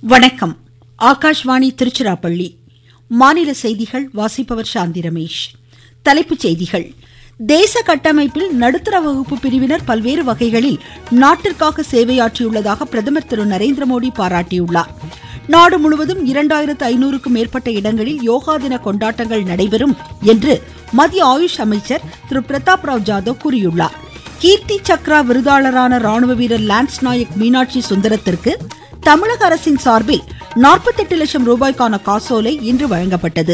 வணக்கம் ஆகாஷ்வாணி திருச்சிராப்பள்ளி மாநில செய்திகள் வாசிப்பவர் சாந்தி ரமேஷ் தலைப்புச் செய்திகள் தேச கட்டமைப்பில் நடுத்தர வகுப்பு பிரிவினர் பல்வேறு வகைகளில் நாட்டிற்காக சேவையாற்றியுள்ளதாக பிரதமர் திரு நரேந்திர மோடி பாராட்டியுள்ளார் நாடு முழுவதும் இரண்டாயிரத்து ஐநூறுக்கும் மேற்பட்ட இடங்களில் யோகா தின கொண்டாட்டங்கள் நடைபெறும் என்று மத்திய ஆயுஷ் அமைச்சர் திரு பிரதாப் ராவ் ஜாதவ் கூறியுள்ளார் கீர்த்தி சக்ரா விருதாளரான ராணுவ வீரர் லான்ஸ் நாயக் மீனாட்சி சுந்தரத்திற்கு தமிழக அரசின் சார்பில் நாற்பத்தெட்டு லட்சம் ரூபாய்க்கான காசோலை இன்று வழங்கப்பட்டது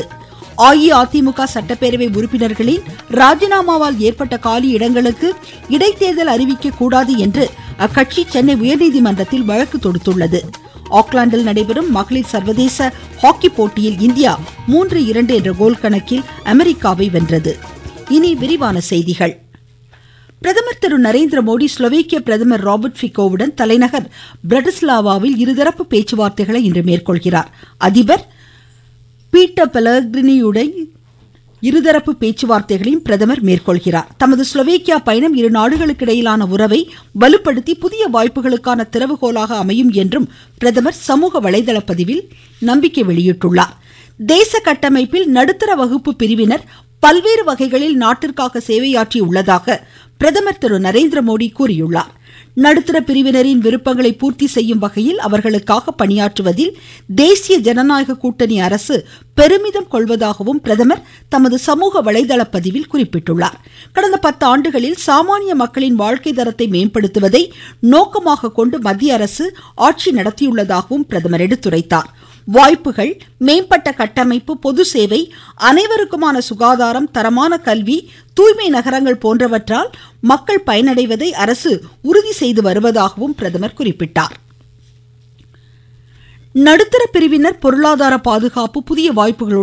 அஇஅதிமுக சட்டப்பேரவை உறுப்பினர்களின் ராஜினாமாவால் ஏற்பட்ட காலி இடங்களுக்கு இடைத்தேர்தல் அறிவிக்க கூடாது என்று அக்கட்சி சென்னை உயர்நீதிமன்றத்தில் வழக்கு தொடுத்துள்ளது ஆக்லாந்தில் நடைபெறும் மகளிர் சர்வதேச ஹாக்கி போட்டியில் இந்தியா மூன்று இரண்டு என்ற கோல் கணக்கில் அமெரிக்காவை வென்றது இனி விரிவான செய்திகள் பிரதமர் திரு நரேந்திர மோடி ஸ்லோவேக்கிய பிரதமர் ராபர்ட் ஃபிகோவுடன் தலைநகர் பிரட்டிஸ்லாவாவில் இருதரப்பு பேச்சுவார்த்தைகளை இன்று மேற்கொள்கிறார் அதிபர் பீட்டர் பெலக்ரினியுடன் இருதரப்பு பேச்சுவார்த்தைகளையும் பிரதமர் மேற்கொள்கிறார் தமது ஸ்லோவேக்கியா பயணம் இரு நாடுகளுக்கிடையிலான உறவை வலுப்படுத்தி புதிய வாய்ப்புகளுக்கான திறவுகோலாக அமையும் என்றும் பிரதமர் சமூக வலைதள பதிவில் நம்பிக்கை வெளியிட்டுள்ளார் தேச கட்டமைப்பில் நடுத்தர வகுப்பு பிரிவினர் பல்வேறு வகைகளில் நாட்டிற்காக சேவையாற்றி உள்ளதாக பிரதமர் திரு நரேந்திர மோடி கூறியுள்ளார் நடுத்தர பிரிவினரின் விருப்பங்களை பூர்த்தி செய்யும் வகையில் அவர்களுக்காக பணியாற்றுவதில் தேசிய ஜனநாயக கூட்டணி அரசு பெருமிதம் கொள்வதாகவும் பிரதமர் தமது சமூக வலைதள பதிவில் குறிப்பிட்டுள்ளார் கடந்த பத்து ஆண்டுகளில் சாமானிய மக்களின் வாழ்க்கை தரத்தை மேம்படுத்துவதை நோக்கமாக கொண்டு மத்திய அரசு ஆட்சி நடத்தியுள்ளதாகவும் பிரதமர் எடுத்துரைத்தார் வாய்ப்புகள் மேம்பட்ட கட்டமைப்பு பொது சேவை அனைவருக்குமான சுகாதாரம் தரமான கல்வி தூய்மை நகரங்கள் போன்றவற்றால் மக்கள் பயனடைவதை அரசு உறுதி செய்து வருவதாகவும் பிரதமர் குறிப்பிட்டார் நடுத்தர பிரிவினர் பொருளாதார பாதுகாப்பு புதிய வாய்ப்புகளுடன்